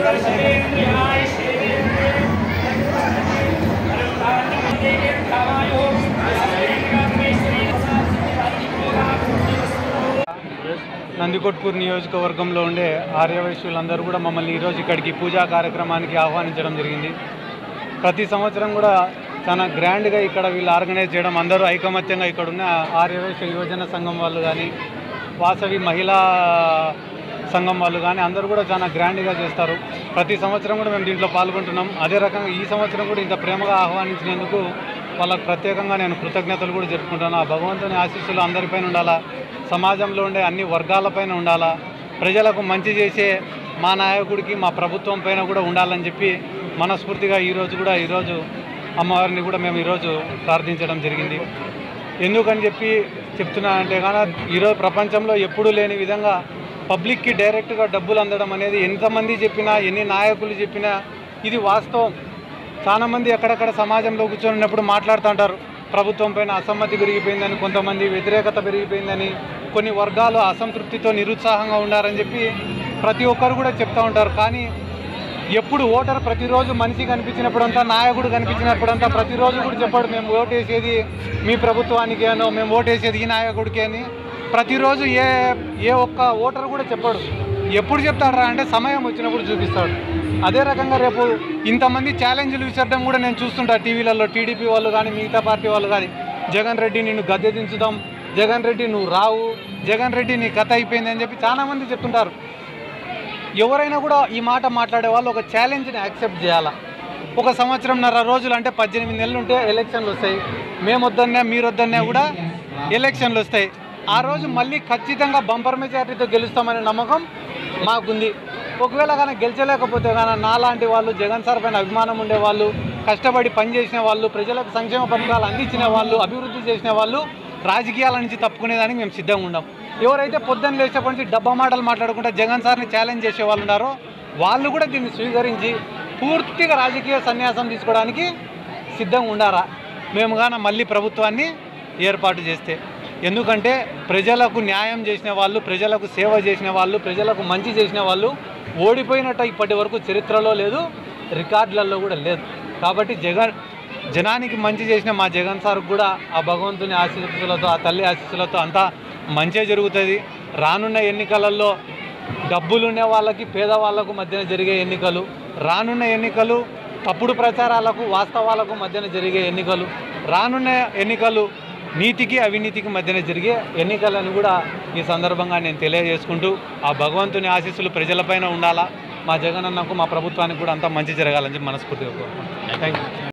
నందికొట్కూరు నియోజకవర్గంలో ఉండే ఆర్యవైశ్యులందరూ కూడా మమ్మల్ని ఈరోజు ఇక్కడికి పూజా కార్యక్రమానికి ఆహ్వానించడం జరిగింది ప్రతి సంవత్సరం కూడా చాలా గ్రాండ్గా ఇక్కడ వీళ్ళు ఆర్గనైజ్ చేయడం అందరూ ఐకమత్యంగా ఇక్కడ ఉన్న ఆర్యవైశ్య యువజన సంఘం వాళ్ళు కానీ వాసవి మహిళా సంఘం వాళ్ళు కానీ అందరూ కూడా చాలా గ్రాండ్గా చేస్తారు ప్రతి సంవత్సరం కూడా మేము దీంట్లో పాల్గొంటున్నాం అదే రకంగా ఈ సంవత్సరం కూడా ఇంత ప్రేమగా ఆహ్వానించినందుకు వాళ్ళకు ప్రత్యేకంగా నేను కృతజ్ఞతలు కూడా జరుపుకుంటాను ఆ భగవంతుని ఆశీస్సులు అందరిపైన ఉండాలా సమాజంలో ఉండే అన్ని వర్గాలపైన ఉండాలా ప్రజలకు మంచి చేసే మా నాయకుడికి మా ప్రభుత్వం పైన కూడా ఉండాలని చెప్పి మనస్ఫూర్తిగా ఈరోజు కూడా ఈరోజు అమ్మవారిని కూడా మేము ఈరోజు ప్రార్థించడం జరిగింది ఎందుకని చెప్పి చెప్తున్నానంటే కానీ ఈరోజు ప్రపంచంలో ఎప్పుడూ లేని విధంగా పబ్లిక్కి డైరెక్ట్గా డబ్బులు అందడం అనేది ఎంతమంది చెప్పినా ఎన్ని నాయకులు చెప్పినా ఇది వాస్తవం చాలా మంది ఎక్కడెక్కడ సమాజంలో కూర్చొని మాట్లాడుతూ ఉంటారు ప్రభుత్వం పైన అసమ్మతి పెరిగిపోయిందని కొంతమంది వ్యతిరేకత పెరిగిపోయిందని కొన్ని వర్గాలు అసంతృప్తితో నిరుత్సాహంగా ఉండారని చెప్పి ప్రతి ఒక్కరు కూడా చెప్తూ ఉంటారు కానీ ఎప్పుడు ఓటర్ ప్రతిరోజు మనిషి కనిపించినప్పుడంతా నాయకుడు కనిపించినప్పుడంతా ప్రతిరోజు కూడా చెప్పాడు మేము ఓటేసేది మీ ప్రభుత్వానికి అనో మేము ఓటేసేది ఈ నాయకుడికి అని ప్రతిరోజు ఏ ఏ ఒక్క ఓటర్ కూడా చెప్పాడు ఎప్పుడు చెప్తాడు అంటే సమయం వచ్చినప్పుడు చూపిస్తాడు అదే రకంగా రేపు ఇంతమంది ఛాలెంజ్లు విసరడం కూడా నేను చూస్తుంటా టీవీలలో టీడీపీ వాళ్ళు కానీ మిగతా పార్టీ వాళ్ళు కానీ జగన్ రెడ్డి నిన్ను గద్దె దించుదాం జగన్ రెడ్డి నువ్వు రావు జగన్ రెడ్డి నీ కథ అయిపోయింది అని చెప్పి చాలామంది చెప్తుంటారు ఎవరైనా కూడా ఈ మాట మాట్లాడే వాళ్ళు ఒక ఛాలెంజ్ని యాక్సెప్ట్ చేయాలా ఒక సంవత్సరంన్నర రోజులు అంటే పద్దెనిమిది నెలలు ఉంటే ఎలక్షన్లు వస్తాయి మేము వద్దన్నా మీరు వద్దన్నా కూడా ఎలక్షన్లు వస్తాయి ఆ రోజు మళ్ళీ ఖచ్చితంగా బంపర్ మెజారిటీతో గెలుస్తామనే నమ్మకం మాకుంది ఒకవేళ కానీ గెలిచలేకపోతే కానీ నాలాంటి వాళ్ళు జగన్ సార్ పైన అభిమానం ఉండే వాళ్ళు కష్టపడి పనిచేసిన వాళ్ళు ప్రజలకు సంక్షేమ పథకాలు అందించిన వాళ్ళు అభివృద్ధి చేసిన వాళ్ళు రాజకీయాల నుంచి తప్పుకునేదానికి మేము సిద్ధంగా ఉన్నాం ఎవరైతే పొద్దున్న లేచేప్పటి నుంచి డబ్బా మాటలు మాట్లాడుకుంటే జగన్ సార్ని ఛాలెంజ్ చేసే వాళ్ళు ఉన్నారో వాళ్ళు కూడా దీన్ని స్వీకరించి పూర్తిగా రాజకీయ సన్యాసం తీసుకోవడానికి సిద్ధంగా ఉండారా మేము గాన మళ్ళీ ప్రభుత్వాన్ని ఏర్పాటు చేస్తే ఎందుకంటే ప్రజలకు న్యాయం చేసిన వాళ్ళు ప్రజలకు సేవ చేసిన వాళ్ళు ప్రజలకు మంచి చేసిన వాళ్ళు ఓడిపోయినట్టు ఇప్పటి వరకు చరిత్రలో లేదు రికార్డులలో కూడా లేదు కాబట్టి జగన్ జనానికి మంచి చేసిన మా జగన్ సార్ కూడా ఆ భగవంతుని ఆశీస్సులతో ఆ తల్లి ఆశీస్సులతో అంతా మంచే జరుగుతుంది రానున్న ఎన్నికలలో డబ్బులున్న వాళ్ళకి పేదవాళ్ళకు మధ్యన జరిగే ఎన్నికలు రానున్న ఎన్నికలు తప్పుడు ప్రచారాలకు వాస్తవాలకు మధ్యన జరిగే ఎన్నికలు రానున్న ఎన్నికలు నీతికి అవినీతికి మధ్యన జరిగే ఎన్నికలను కూడా ఈ సందర్భంగా నేను తెలియజేసుకుంటూ ఆ భగవంతుని ఆశీస్సులు ప్రజలపైన ఉండాలా మా జగనన్నకు మా ప్రభుత్వానికి కూడా అంతా మంచి జరగాలని చెప్పి మనస్ఫూర్తిగా కోరుకుంటున్నాను థ్యాంక్ యూ